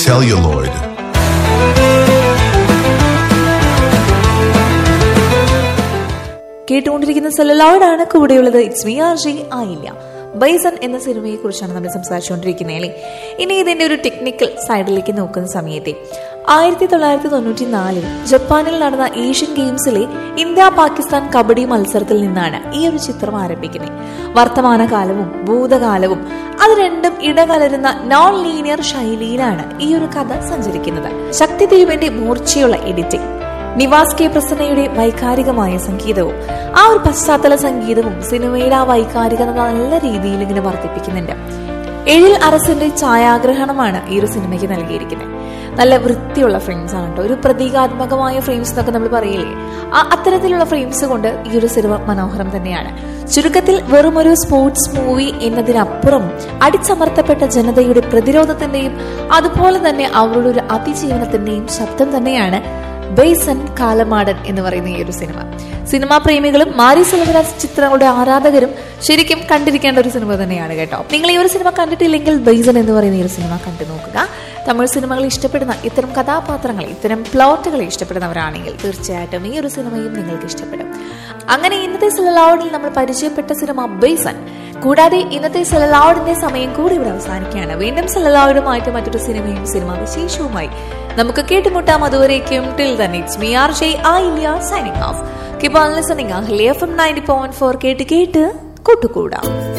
celluloid. കേട്ടുകൊണ്ടിരിക്കുന്ന സെലലോയിഡാണ് കൂടെയുള്ളത് ഇറ്റ്സ് മീ ആർ ജി ആയില്ല ബൈസൺ എന്ന സിനിമയെ കുറിച്ചാണ് നമ്മൾ സംസാരിച്ചുകൊണ്ടിരിക്കുന്നത് അല്ലേ ഇനി ഇതിന്റെ ഒരു ടെക്നിക്കൽ സൈഡിലേക്ക് നോക്കുന്ന സമയത്തെ ആയിരത്തി തൊള്ളായിരത്തി തൊണ്ണൂറ്റി നാലിൽ ജപ്പാനിൽ നടന്ന ഏഷ്യൻ ഗെയിംസിലെ ഇന്ത്യ പാകിസ്ഥാൻ കബഡി മത്സരത്തിൽ നിന്നാണ് ഈ ഒരു ചിത്രം ആരംഭിക്കുന്നത് വർത്തമാനകാലവും ഭൂതകാലവും അത് രണ്ടും ഇടകലരുന്ന നോൺ ലീനിയർ ശൈലിയിലാണ് ഈ ഒരു കഥ സഞ്ചരിക്കുന്നത് ശക്തിദ്വീപിന്റെ മൂർച്ചയുള്ള എഡിറ്റിംഗ് നിവാസ് കെ പ്രസന്നയുടെ വൈകാരികമായ സംഗീതവും ആ ഒരു പശ്ചാത്തല സംഗീതവും സിനിമയുടെ ആ വൈകാരികത നല്ല രീതിയിൽ ഇങ്ങനെ വർദ്ധിപ്പിക്കുന്നുണ്ട് എഴിൽ അറസിന്റെ ഛായാഗ്രഹണമാണ് ഈ ഒരു സിനിമയ്ക്ക് നൽകിയിരിക്കുന്നത് നല്ല വൃത്തിയുള്ള ഫ്രെയിംസ് ആണ് കേട്ടോ ഒരു പ്രതീകാത്മകമായ ഫ്രെയിംസ് എന്നൊക്കെ നമ്മൾ പറയില്ലേ ആ അത്തരത്തിലുള്ള ഫ്രെയിംസ് കൊണ്ട് ഈ ഒരു സിനിമ മനോഹരം തന്നെയാണ് ചുരുക്കത്തിൽ വെറുമൊരു സ്പോർട്സ് മൂവി എന്നതിനപ്പുറം അടിച്ചമർത്തപ്പെട്ട ജനതയുടെ പ്രതിരോധത്തിന്റെയും അതുപോലെ തന്നെ അവരുടെ ഒരു അതിജീവനത്തിന്റെയും ശബ്ദം തന്നെയാണ് ബേസൻ കാലമാടൻ എന്ന് പറയുന്ന ഈ ഒരു സിനിമ സിനിമാ പ്രേമികളും മാരി സെൽവരാജ് ചിത്രങ്ങളുടെ ആരാധകരും ശരിക്കും കണ്ടിരിക്കേണ്ട ഒരു സിനിമ തന്നെയാണ് കേട്ടോ നിങ്ങൾ ഈ ഒരു സിനിമ കണ്ടിട്ടില്ലെങ്കിൽ ബേസൻ എന്ന് പറയുന്ന ഈ ഒരു സിനിമ കണ്ടു നോക്കുക തമിഴ് സിനിമകൾ ഇഷ്ടപ്പെടുന്ന ഇത്തരം കഥാപാത്രങ്ങളെ ഇത്തരം പ്ലോട്ടുകളെ ഇഷ്ടപ്പെടുന്നവരാണെങ്കിൽ തീർച്ചയായിട്ടും ഈ ഒരു സിനിമയും നിങ്ങൾക്ക് ഇഷ്ടപ്പെടും അങ്ങനെ ഇന്നത്തെ സെലലോഡിൽ നമ്മൾ പരിചയപ്പെട്ട സിനിമ ബേസൻ കൂടാതെ ഇന്നത്തെ സെലലോഡിന്റെ സമയം കൂടി ഇവിടെ അവസാനിക്കുകയാണ് വീണ്ടും സെലലോഡുമായിട്ട് മറ്റൊരു സിനിമയും സിനിമാ വിശേഷവുമായി നമുക്ക് കേട്ടുമുട്ടാം അതുവരേക്കും till then it's me R J ആ ഇല്ല signing off keep on listening അഹ്ലിയ ഫ്രം നയൻറ്റി പോയിന്റ് ഫോർ കേട്ട് കേട്ട് കൂട്ടുകൂടാം